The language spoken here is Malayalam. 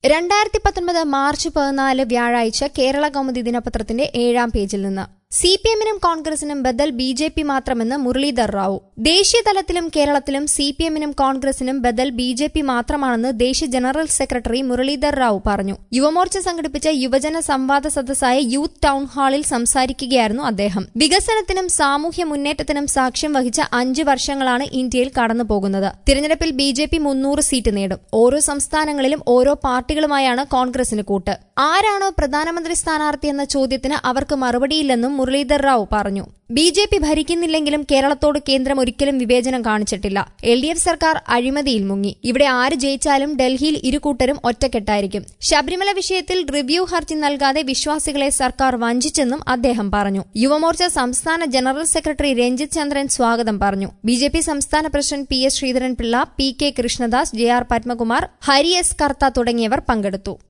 രണ്ടായിരത്തി പത്തൊൻപത് മാർച്ച് പതിനാല് വ്യാഴാഴ്ച കേരള കൗമുദി ദിനപത്രത്തിന്റെ ഏഴാം പേജിൽ നിന്ന് സി പി എമ്മിനും കോൺഗ്രസിനും ബദൽ ബി ജെ പി മാത്രമെന്ന് മുരളീധർ റാവു ദേശീയ തലത്തിലും കേരളത്തിലും സി പി എമ്മിനും കോൺഗ്രസിനും ബദൽ ബി ജെ പി മാത്രമാണെന്ന് ദേശീയ ജനറൽ സെക്രട്ടറി മുരളീധർ റാവു പറഞ്ഞു യുവമോർച്ച സംഘടിപ്പിച്ച യുവജന സംവാദ സദസ്സായ യൂത്ത് ടൌൺ ഹാളിൽ സംസാരിക്കുകയായിരുന്നു അദ്ദേഹം വികസനത്തിനും സാമൂഹ്യ മുന്നേറ്റത്തിനും സാക്ഷ്യം വഹിച്ച അഞ്ച് വർഷങ്ങളാണ് ഇന്ത്യയിൽ കടന്നുപോകുന്നത് തിരഞ്ഞെടുപ്പിൽ ബി ജെ പി മുന്നൂറ് സീറ്റ് നേടും ഓരോ സംസ്ഥാനങ്ങളിലും ഓരോ പാർട്ടികളുമായാണ് കോൺഗ്രസിന് കൂട്ട് ആരാണോ പ്രധാനമന്ത്രി സ്ഥാനാർത്ഥി എന്ന ചോദ്യത്തിന് അവർക്ക് മറുപടിയില്ലെന്നും മുരളീധർ റാവു പറഞ്ഞു ബി ജെ പി ഭരിക്കുന്നില്ലെങ്കിലും കേരളത്തോട് കേന്ദ്രം ഒരിക്കലും വിവേചനം കാണിച്ചിട്ടില്ല എൽ ഡി എഫ് സർക്കാർ അഴിമതിയിൽ മുങ്ങി ഇവിടെ ആര് ജയിച്ചാലും ഡൽഹിയിൽ ഇരുകൂട്ടരും ഒറ്റക്കെട്ടായിരിക്കും ശബരിമല വിഷയത്തിൽ റിവ്യൂ ഹർജി നൽകാതെ വിശ്വാസികളെ സർക്കാർ വഞ്ചിച്ചെന്നും അദ്ദേഹം പറഞ്ഞു യുവമോർച്ച സംസ്ഥാന ജനറൽ സെക്രട്ടറി രഞ്ജിത് ചന്ദ്രൻ സ്വാഗതം പറഞ്ഞു ബി ജെ പി സംസ്ഥാന president P S Sreedharan Pillai P K Krishnadas J R Padmakumar Hari S Kartha തുടങ്ങിയവർ പങ്കെടുത്തു